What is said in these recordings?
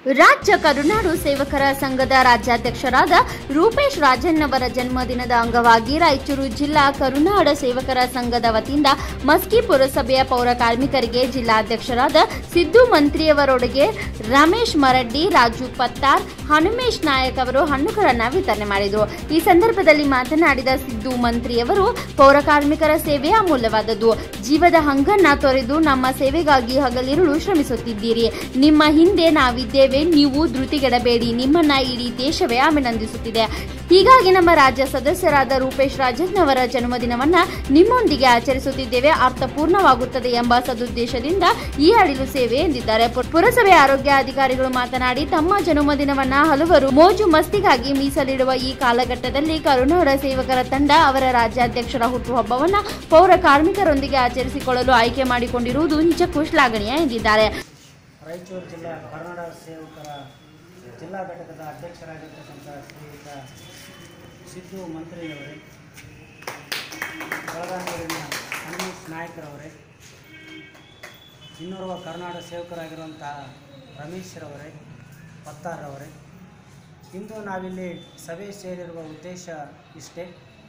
ರಾಜ್ಯ ಕರುನಾಡು ಸೇವಕರ ಸಂಘದ ರಾಜ್ಯಾಧ್ಯಕ್ಷರಾದ ರೂಪೇಶ್ ರಾಜನ್ ಅವರ ಜನ್ಮದಿನದ ಅಂಗವಾಗಿ ರಾಯಚೂರು ಜಿಲ್ಲಾ ಕರುನಾಡ ಸೇವಕರ ಸಂಘದ ವತಿಯಿಂದ ಮಸ್ಕಿ ಪುರಸಭೆಯ ಪೌರ ಕಾರ್ಮಿಕರಿಗೆ ಜಿಲ್ಲಾಧ್ಯಕ್ಷರಾದ ಸಿದ್ದು ಮಂತ್ರಿಯವರೊಳಗೆ ರಮೇಶ್ ಮರಡ್ಡಿ ರಾಜು ಪತ್ತಾರ್ ಹನುಮೇಶ್ ನಾಯಕ್ ಅವರು ಹಣ್ಣುಗಳನ್ನು ವಿತರಣೆ ಮಾಡಿದರು ಈ ಸಂದರ್ಭದಲ್ಲಿ ಮಾತನಾಡಿದ ಸಿದ್ದು ಮಂತ್ರಿಯವರು ಪೌರ ಕಾರ್ಮಿಕರ ಸೇವೆ ಅಮೂಲ್ಯವಾದದ್ದು ಜೀವದ ಹಂಗನ್ನ ತೊರೆದು ನಮ್ಮ ಸೇವೆಗಾಗಿ ಹಗಲಿರುಳು ಶ್ರಮಿಸುತ್ತಿದ್ದೀರಿ ನಿಮ್ಮ ಹಿಂದೆ ನಾವಿದ್ದೇವೆ ನೀವು ಧೃತಿಗೆಡಬೇಡಿ ನಿಮ್ಮನ್ನ ಇಡೀ ದೇಶವೇ ಅಭಿನಂದಿಸುತ್ತಿದೆ ಹೀಗಾಗಿ ನಮ್ಮ ರಾಜ್ಯ ಸದಸ್ಯರಾದ ರೂಪೇಶ್ ರಾಜನ್ ಅವರ ಜನ್ಮದಿನವನ್ನ ನಿಮ್ಮೊಂದಿಗೆ ಆಚರಿಸುತ್ತಿದ್ದೇವೆ ಅರ್ಥಪೂರ್ಣವಾಗುತ್ತದೆ ಎಂಬ ಸದುದ್ದೇಶದಿಂದ ಈ ಅಳಿಲು ಸೇವೆ ಎಂದಿದ್ದಾರೆ ಪು- ಪುರಸಭೆ ಆರೋಗ್ಯ ಅಧಿಕಾರಿಗಳು ಮಾತನಾಡಿ ತಮ್ಮ ಜನ್ಮದಿನವನ್ನ ಹಲವರು ಮೋಜು ಮಸ್ತಿಗಾಗಿ ಮೀಸಲಿಡುವ ಈ ಕಾಲಘಟ್ಟದಲ್ಲಿ ಕರುನಾಡ ಸೇವಕರ ತಂಡ ಅವರ ರಾಜ್ಯಾಧ್ಯಕ್ಷರ ಹುಟ್ಟುಹಬ್ಬವನ್ನ ಪೌರ ಕಾರ್ಮಿಕರೊಂದಿಗೆ ಆಚರಿಸಿಕೊಳ್ಳಲು ಆಯ್ಕೆ ಮಾಡಿಕೊಂಡಿರುವುದು ನಿಜಕ್ಕೂ ಶ್ಲಾಘನೀಯ ಎಂದಿದ್ದಾರೆ ರಾಯಚೂರು ಜಿಲ್ಲಾ ಕರ್ನಾಟಕ ಸೇವಕರ ಜಿಲ್ಲಾ ಘಟಕದ ಅಧ್ಯಕ್ಷರಾಗಿರ್ತಕ್ಕಂಥ ಶ್ರೀಯುತ ಸಿದ್ದು ಮಂತ್ರಿಯವರೇ ಬೆಳಗಾವಿಯಲ್ಲಿನ ಹನುಮೇಶ್ ನಾಯಕರವರೇ ಇನ್ನೋರ್ವ ಕರ್ನಾಟಕ ಸೇವಕರಾಗಿರುವಂತಹ ರಮೇಶ್ರವರೇ ಪತ್ತಾರವರೇ ಇಂದು ನಾವಿಲ್ಲಿ ಸಭೆ ಸೇರಿರುವ ಉದ್ದೇಶ ಇಷ್ಟೇ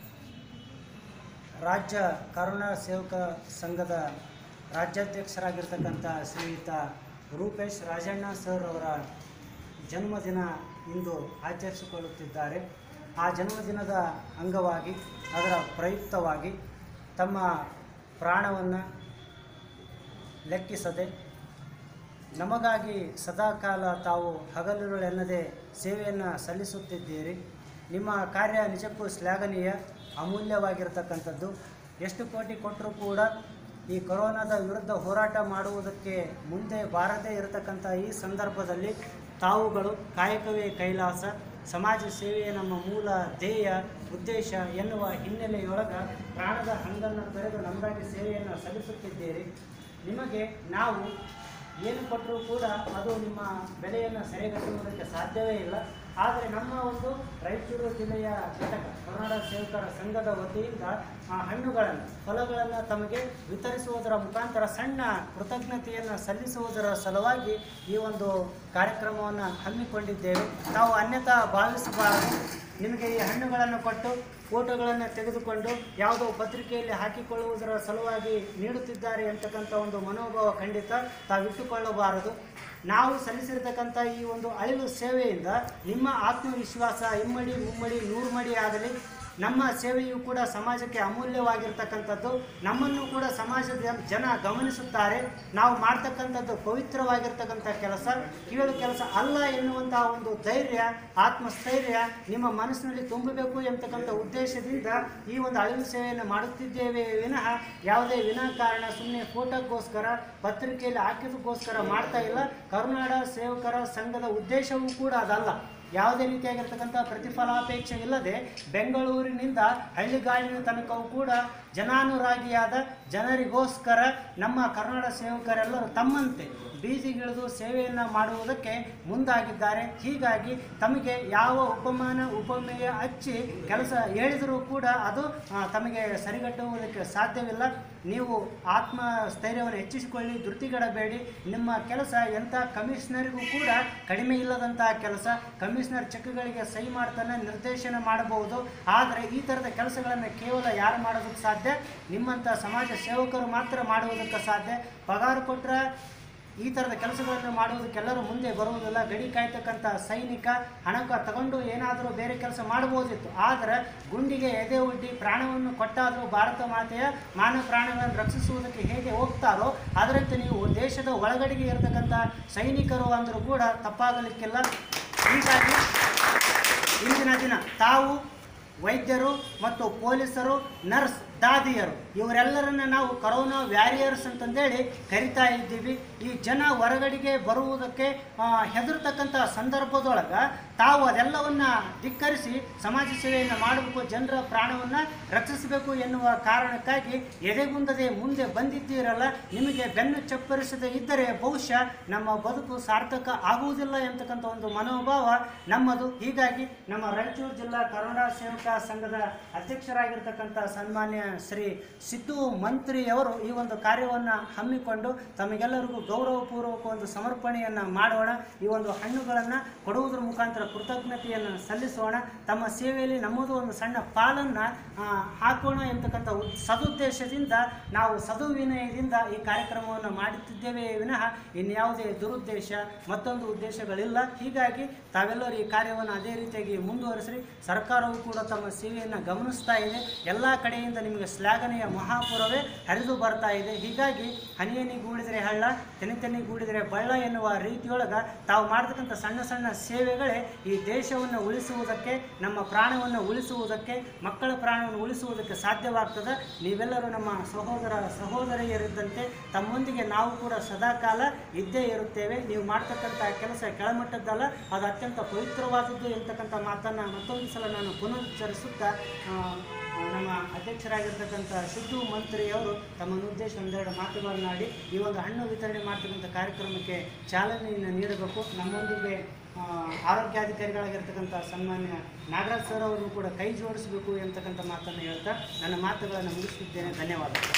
ರಾಜ್ಯ ಕರುಣಾ ಸೇವಕ ಸಂಘದ ರಾಜ್ಯಾಧ್ಯಕ್ಷರಾಗಿರ್ತಕ್ಕಂಥ ಶ್ರೀಯುತ ರೂಪೇಶ್ ರಾಜಣ್ಣ ಸರ್ ಅವರ ಜನ್ಮದಿನ ಇಂದು ಆಚರಿಸಿಕೊಳ್ಳುತ್ತಿದ್ದಾರೆ ಆ ಜನ್ಮದಿನದ ಅಂಗವಾಗಿ ಅದರ ಪ್ರಯುಕ್ತವಾಗಿ ತಮ್ಮ ಪ್ರಾಣವನ್ನು ಲೆಕ್ಕಿಸದೆ ನಮಗಾಗಿ ಸದಾಕಾಲ ತಾವು ಹಗಲಿರುಳೆನ್ನದೆ ಸೇವೆಯನ್ನು ಸಲ್ಲಿಸುತ್ತಿದ್ದೀರಿ ನಿಮ್ಮ ಕಾರ್ಯ ನಿಜಕ್ಕೂ ಶ್ಲಾಘನೀಯ ಅಮೂಲ್ಯವಾಗಿರ್ತಕ್ಕಂಥದ್ದು ಎಷ್ಟು ಕೋಟಿ ಕೊಟ್ಟರೂ ಕೂಡ ಈ ಕೊರೋನಾದ ವಿರುದ್ಧ ಹೋರಾಟ ಮಾಡುವುದಕ್ಕೆ ಮುಂದೆ ಬಾರದೇ ಇರತಕ್ಕಂಥ ಈ ಸಂದರ್ಭದಲ್ಲಿ ತಾವುಗಳು ಕಾಯಕವೇ ಕೈಲಾಸ ಸಮಾಜ ಸೇವೆಯೇ ನಮ್ಮ ಮೂಲ ಧ್ಯೇಯ ಉದ್ದೇಶ ಎನ್ನುವ ಹಿನ್ನೆಲೆಯೊಳಗೆ ಪ್ರಾಣದ ಹಂಗನ್ನು ತೊರೆದು ನಮಗಾಗಿ ಸೇವೆಯನ್ನು ಸಲ್ಲಿಸುತ್ತಿದ್ದೀರಿ ನಿಮಗೆ ನಾವು ಏನು ಕೊಟ್ಟರೂ ಕೂಡ ಅದು ನಿಮ್ಮ ಬೆಲೆಯನ್ನು ಸರಿಗಟ್ಟುವುದಕ್ಕೆ ಸಾಧ್ಯವೇ ಇಲ್ಲ ಆದರೆ ನಮ್ಮ ಒಂದು ರಾಯಚೂರು ಜಿಲ್ಲೆಯ ಘಟಕ ಕರ್ನಾಟಕ ಸೇವಕರ ಸಂಘದ ವತಿಯಿಂದ ಆ ಹಣ್ಣುಗಳನ್ನು ಫಲಗಳನ್ನು ತಮಗೆ ವಿತರಿಸುವುದರ ಮುಖಾಂತರ ಸಣ್ಣ ಕೃತಜ್ಞತೆಯನ್ನು ಸಲ್ಲಿಸುವುದರ ಸಲುವಾಗಿ ಈ ಒಂದು ಕಾರ್ಯಕ್ರಮವನ್ನು ಹಮ್ಮಿಕೊಂಡಿದ್ದೇವೆ ನಾವು ಅನ್ಯತಾ ಭಾವಿಸಬಾರದು ನಿಮಗೆ ಈ ಹಣ್ಣುಗಳನ್ನು ಕೊಟ್ಟು ಫೋಟೋಗಳನ್ನು ತೆಗೆದುಕೊಂಡು ಯಾವುದೋ ಪತ್ರಿಕೆಯಲ್ಲಿ ಹಾಕಿಕೊಳ್ಳುವುದರ ಸಲುವಾಗಿ ನೀಡುತ್ತಿದ್ದಾರೆ ಅಂತಕ್ಕಂಥ ಒಂದು ಮನೋಭಾವ ಖಂಡಿತ ತಾವಿಟ್ಟುಕೊಳ್ಳಬಾರದು ನಾವು ಸಲ್ಲಿಸಿರ್ತಕ್ಕಂಥ ಈ ಒಂದು ಅಳಿಲು ಸೇವೆಯಿಂದ ನಿಮ್ಮ ಆತ್ಮವಿಶ್ವಾಸ ಇಮ್ಮಡಿ ಮುಮ್ಮಡಿ ನೂರು ಮಡಿ ಆಗಲಿ ನಮ್ಮ ಸೇವೆಯು ಕೂಡ ಸಮಾಜಕ್ಕೆ ಅಮೂಲ್ಯವಾಗಿರ್ತಕ್ಕಂಥದ್ದು ನಮ್ಮನ್ನು ಕೂಡ ಸಮಾಜದ ಜನ ಗಮನಿಸುತ್ತಾರೆ ನಾವು ಮಾಡ್ತಕ್ಕಂಥದ್ದು ಪವಿತ್ರವಾಗಿರ್ತಕ್ಕಂಥ ಕೆಲಸ ಕೀಳು ಕೆಲಸ ಅಲ್ಲ ಎನ್ನುವಂತಹ ಒಂದು ಧೈರ್ಯ ಆತ್ಮಸ್ಥೈರ್ಯ ನಿಮ್ಮ ಮನಸ್ಸಿನಲ್ಲಿ ತುಂಬಬೇಕು ಎಂಬತಕ್ಕಂಥ ಉದ್ದೇಶದಿಂದ ಈ ಒಂದು ಅಳಿಲು ಸೇವೆಯನ್ನು ಮಾಡುತ್ತಿದ್ದೇವೆ ವಿನಃ ಯಾವುದೇ ವಿನಾಕಾರಣ ಸುಮ್ಮನೆ ಫೋಟೋಕ್ಕೋಸ್ಕರ ಪತ್ರಿಕೆಯಲ್ಲಿ ಹಾಕಿದಕ್ಕೋಸ್ಕರ ಮಾಡ್ತಾ ಇಲ್ಲ ಕರುನಾಡ ಸೇವಕರ ಸಂಘದ ಉದ್ದೇಶವೂ ಕೂಡ ಅದಲ್ಲ ಯಾವುದೇ ರೀತಿಯಾಗಿರ್ತಕ್ಕಂಥ ಪ್ರತಿಫಲಾಪೇಕ್ಷೆ ಇಲ್ಲದೆ ಬೆಂಗಳೂರಿನಿಂದ ಹಳ್ಳಿಗಾಡಿನ ತನಕವೂ ಕೂಡ ಜನಾನುರಾಗಿಯಾದ ಜನರಿಗೋಸ್ಕರ ನಮ್ಮ ಕನ್ನಡ ಸೇವಕರೆಲ್ಲರೂ ತಮ್ಮಂತೆ ಬೀದಿಗಿಳಿದು ಸೇವೆಯನ್ನು ಮಾಡುವುದಕ್ಕೆ ಮುಂದಾಗಿದ್ದಾರೆ ಹೀಗಾಗಿ ತಮಗೆ ಯಾವ ಉಪಮಾನ ಉಪಮೇಯ ಹಚ್ಚಿ ಕೆಲಸ ಹೇಳಿದರೂ ಕೂಡ ಅದು ಆ, ತಮಗೆ ಸರಿಗಟ್ಟುವುದಕ್ಕೆ ಸಾಧ್ಯವಿಲ್ಲ ನೀವು ಆತ್ಮ ಸ್ಥೈರ್ಯವನ್ನು ಹೆಚ್ಚಿಸಿಕೊಳ್ಳಿ ಧೃತಿಗೆಡಬೇಡಿ ನಿಮ್ಮ ಕೆಲಸ ಎಂಥ ಕಮಿಷನರಿಗೂ ಕೂಡ ಕಡಿಮೆ ಇಲ್ಲದಂತಹ ಕೆಲಸ ಕಮಿಷನರ್ ಚೆಕ್ಗಳಿಗೆ ಸಹಿ ಮಾಡ್ತಾನೆ ನಿರ್ದೇಶನ ಮಾಡಬಹುದು ಆದರೆ ಈ ಥರದ ಕೆಲಸಗಳನ್ನು ಕೇವಲ ಯಾರು ಮಾಡೋದಕ್ಕೆ ಸಾಧ್ಯ ನಿಮ್ಮಂಥ ಸಮಾಜ ಸೇವಕರು ಮಾತ್ರ ಮಾಡುವುದಕ್ಕೆ ಸಾಧ್ಯ ಪಗಾರ ಕೊಟ್ಟರೆ ಈ ಥರದ ಕೆಲಸಗಳನ್ನು ಮಾಡುವುದಕ್ಕೆಲ್ಲರೂ ಮುಂದೆ ಬರುವುದಿಲ್ಲ ಗಡಿ ಕಾಯ್ತಕ್ಕಂಥ ಸೈನಿಕ ಹಣಕ ತಗೊಂಡು ಏನಾದರೂ ಬೇರೆ ಕೆಲಸ ಮಾಡ್ಬೋದಿತ್ತು ಆದರೆ ಗುಂಡಿಗೆ ಎದೆ ಒಡ್ಡಿ ಪ್ರಾಣವನ್ನು ಕೊಟ್ಟಾದರೂ ಭಾರತ ಮಾತೆಯ ಮಾನವ ಪ್ರಾಣಗಳನ್ನು ರಕ್ಷಿಸುವುದಕ್ಕೆ ಹೇಗೆ ಹೋಗ್ತಾರೋ ಅದರಂತೆ ನೀವು ದೇಶದ ಒಳಗಡೆಗೆ ಇರತಕ್ಕಂಥ ಸೈನಿಕರು ಅಂದರೂ ಕೂಡ ತಪ್ಪಾಗಲಿಕ್ಕಿಲ್ಲ ಹೀಗಾಗಿ ಇಂದಿನ ದಿನ ತಾವು ವೈದ್ಯರು ಮತ್ತು ಪೊಲೀಸರು ನರ್ಸ್ ದಾದಿಯರು ಇವರೆಲ್ಲರನ್ನ ನಾವು ಕರೋನಾ ವ್ಯಾರಿಯರ್ಸ್ ಅಂತಂದೇಳಿ ಕರಿತಾ ಇದ್ದೀವಿ ಈ ಜನ ಹೊರಗಡೆಗೆ ಬರುವುದಕ್ಕೆ ಆ, ಹೆದರ್ತಕ್ಕಂಥ ಸಂದರ್ಭದೊಳಗೆ ತಾವು ಅದೆಲ್ಲವನ್ನ ಧಿಕ್ಕರಿಸಿ ಸಮಾಜ ಸೇವೆಯನ್ನು ಮಾಡಬೇಕು ಜನರ ಪ್ರಾಣವನ್ನು ರಕ್ಷಿಸಬೇಕು ಎನ್ನುವ ಕಾರಣಕ್ಕಾಗಿ ಎದೆಗುಂದದೆ ಮುಂದೆ ಬಂದಿದ್ದೀರಲ್ಲ ನಿಮಗೆ ಬೆನ್ನು ಚಪ್ಪರಿಸದೇ ಇದ್ದರೆ ಬಹುಶಃ ನಮ್ಮ ಬದುಕು ಸಾರ್ಥಕ ಆಗುವುದಿಲ್ಲ ಎಂತಕ್ಕಂಥ ಒಂದು ಮನೋಭಾವ ನಮ್ಮದು ಹೀಗಾಗಿ ನಮ್ಮ ರಾಯಚೂರು ಜಿಲ್ಲಾ ಕರುಣಾ ಸೇವಕ ಸಂಘದ ಅಧ್ಯಕ್ಷರಾಗಿರ್ತಕ್ಕಂಥ ಸನ್ಮಾನ್ಯ ಶ್ರೀ ಸಿದ್ದು ಮಂತ್ರಿಯವರು ಈ ಒಂದು ಕಾರ್ಯವನ್ನು ಹಮ್ಮಿಕೊಂಡು ತಮಗೆಲ್ಲರಿಗೂ ಗೌರವಪೂರ್ವಕ ಒಂದು ಸಮರ್ಪಣೆಯನ್ನು ಮಾಡೋಣ ಈ ಒಂದು ಹಣ್ಣುಗಳನ್ನು ಕೊಡುವುದರ ಮುಖಾಂತರ ಕೃತಜ್ಞತೆಯನ್ನು ಸಲ್ಲಿಸೋಣ ತಮ್ಮ ಸೇವೆಯಲ್ಲಿ ನಮ್ಮದು ಒಂದು ಸಣ್ಣ ಪಾಲನ್ನು ಹಾಕೋಣ ಎಂತಕ್ಕಂಥ ಉದ್- ಸದುದ್ದೇಶದಿಂದ ನಾವು ಸದುವಿನಯದಿಂದ ಈ ಕಾರ್ಯಕ್ರಮವನ್ನು ಮಾಡುತ್ತಿದ್ದೇವೆ ವಿನಃ ಇನ್ಯಾವುದೇ ದುರುದ್ದೇಶ ಮತ್ತೊಂದು ಉದ್ದೇಶಗಳಿಲ್ಲ ಹೀಗಾಗಿ ತಾವೆಲ್ಲರೂ ಈ ಕಾರ್ಯವನ್ನು ಅದೇ ರೀತಿಯಾಗಿ ಮುಂದುವರಿಸ್ರಿ ಸರ್ಕಾರವು ಕೂಡ ತಮ್ಮ ಸೇವೆಯನ್ನು ಗಮನಿಸ್ತಾ ಇದೆ ಎಲ್ಲ ಕಡೆಯಿಂದ ನಿಮಗೆ ಶ್ಲಾಘನೆಯ ಮಹಾಪುರವೇ ಹರಿದು ಬರ್ತಾ ಇದೆ ಹೀಗಾಗಿ ಹನಿಯನಿ ಗೂಡಿದರೆ ಹಳ್ಳ ತೆನೆ ತೆನೆ ಗೂಡಿದರೆ ಬಳ್ಳ ಎನ್ನುವ ರೀತಿಯೊಳಗೆ ತಾವು ಮಾಡತಕ್ಕಂಥ ಸಣ್ಣ ಸಣ್ಣ ಸೇವೆಗಳೇ ಈ ದೇಶವನ್ನು ಉಳಿಸುವುದಕ್ಕೆ ನಮ್ಮ ಪ್ರಾಣವನ್ನು ಉಳಿಸುವುದಕ್ಕೆ ಮಕ್ಕಳ ಪ್ರಾಣವನ್ನು ಉಳಿಸುವುದಕ್ಕೆ ಸಾಧ್ಯವಾಗ್ತದೆ ನೀವೆಲ್ಲರೂ ನಮ್ಮ ಸಹೋದರ ಸಹೋದರಿಯರಿದ್ದಂತೆ ತಮ್ಮೊಂದಿಗೆ ನಾವು ಕೂಡ ಸದಾಕಾಲ ಇದ್ದೇ ಇರುತ್ತೇವೆ ನೀವು ಮಾಡ್ತಕ್ಕಂಥ ಕೆಲಸ ಕೆಳಮಟ್ಟದ್ದಲ್ಲ ಅದು ಅತ್ಯಂತ ಪವಿತ್ರವಾದದ್ದು ಎಂತಕ್ಕಂಥ ಮಾತನ್ನು ಮತ್ತೊಂದು ಸಲ ನಾನು ಪುನರುಚ್ಚರಿಸುತ್ತಾ ಆ, ಆ, ನಮ್ಮ ಅಧ್ಯಕ್ಷರಾಗಿರ್ತಕ್ಕಂಥ ಸಿದ್ದು ಮಂತ್ರಿಯವರು ತಮ್ಮ ಉದ್ದೇಶ ಒಂದೆರಡು ಮಾತುಗಳನ್ನಾಡಿ ಈ ಒಂದು ಹಣ್ಣು ವಿತರಣೆ ಮಾಡ್ತಕ್ಕಂಥ ಕಾರ್ಯಕ್ರಮಕ್ಕೆ ಚಾಲನೆಯನ್ನು ನೀಡಬೇಕು ನಮ್ಮೊಂದಿಗೆ ಆ, ಆರೋಗ್ಯಾಧಿಕಾರಿಗಳಾಗಿರ್ತಕ್ಕಂಥ ಸನ್ಮಾನ್ಯ ನಾಗರಾಜ್ ಸರ್ ಅವರನ್ನು ಕೂಡ ಕೈ ಜೋಡಿಸಬೇಕು ಎಂತಕ್ಕಂಥ ಮಾತನ್ನು ಹೇಳ್ತಾ ನನ್ನ ಮಾತುಗಳನ್ನು ಮುಗಿಸುತ್ತಿದ್ದೇನೆ ಧನ್ಯವಾದ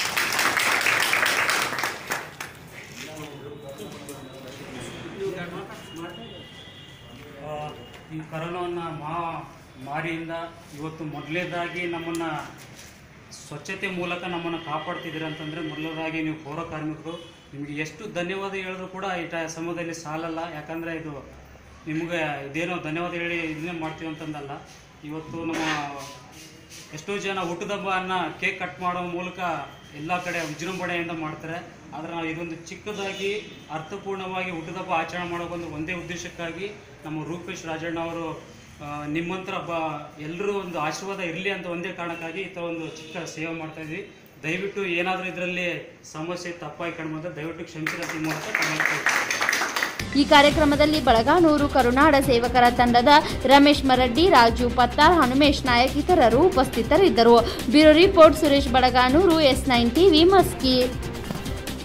ಆ, ಈ ಕರೋನಾವನ್ನು ಮಹಾ ಮಾರಿಯಿಂದ ಇವತ್ತು ಮೊದಲೇದಾಗಿ ನಮ್ಮನ್ನು ಸ್ವಚ್ಛತೆ ಮೂಲಕ ನಮ್ಮನ್ನು ಕಾಪಾಡ್ತಿದ್ದೀರ ಅಂತಂದರೆ ಮೊದಲನೇದಾಗಿ ನೀವು ಪೌರ ಕಾರ್ಮಿಕರು ನಿಮಗೆ ಎಷ್ಟು ಧನ್ಯವಾದ ಹೇಳಿದ್ರು ಕೂಡ ಈ ಟ ಸಮಯದಲ್ಲಿ ಸಾಲಲ್ಲ ಯಾಕಂದರೆ ಇದು ನಿಮಗೆ ಇದೇನೋ ಧನ್ಯವಾದ ಹೇಳಿ ಇದನ್ನೇ ಮಾಡ್ತೀವಿ ಅಂತಂದಲ್ಲ ಇವತ್ತು ನಮ್ಮ ಎಷ್ಟೋ ಜನ ಹುಟ್ಟುದಬ್ಬವನ್ನು ಕೇಕ್ ಕಟ್ ಮಾಡೋ ಮೂಲಕ ಎಲ್ಲ ಕಡೆ ವಿಜೃಂಭಣೆಯಿಂದ ಮಾಡ್ತಾರೆ ಆದರೆ ನಾವು ಇದೊಂದು ಚಿಕ್ಕದಾಗಿ ಅರ್ಥಪೂರ್ಣವಾಗಿ ಹುಟ್ಟುದಬ್ಬ ಆಚರಣೆ ಮಾಡೋಕೊಂದು ಒಂದೇ ಉದ್ದೇಶಕ್ಕಾಗಿ ನಮ್ಮ ರೂಪೇಶ್ ರಾಜಣ್ಣ ಅವರು ಆ, ನಿಮ್ಮಂತ್ರ ಬ ಎಲ್ಲರೂ ಒಂದು ಆಶೀರ್ವಾದ ಇರಲಿ ಅಂತ ಒಂದೇ ಕಾರಣಕ್ಕಾಗಿ ಈ ಥರ ಒಂದು ಚಿಕ್ಕ ಸೇವೆ ಮಾಡ್ತಾ ಇದ್ವಿ ದಯವಿಟ್ಟು ಏನಾದರೂ ಇದರಲ್ಲಿ ಸಮಸ್ಯೆ ತಪ್ಪಾಗಿ ಕಂಡು ದಯವಿಟ್ಟು ಕ್ಷಮಿಸಿರ ಈ ಮೂಲಕ ತಮ್ಮಲ್ಲಿ ಕೇಳ್ಕೊಳ್ತೀನಿ. ಈ ಕಾರ್ಯಕ್ರಮದಲ್ಲಿ ಬಳಗಾನೂರು ಕರುನಾಡ ಸೇವಕರ ತಂಡದ ರಮೇಶ್ ಮರಡ್ಡಿ ರಾಜು ಪತ್ತಾರ್ ಹನುಮೇಶ್ ನಾಯಕ್ ಇತರರು ಉಪಸ್ಥಿತರಿದ್ದರು bureau report Suresh Balaganur S nine TV Maski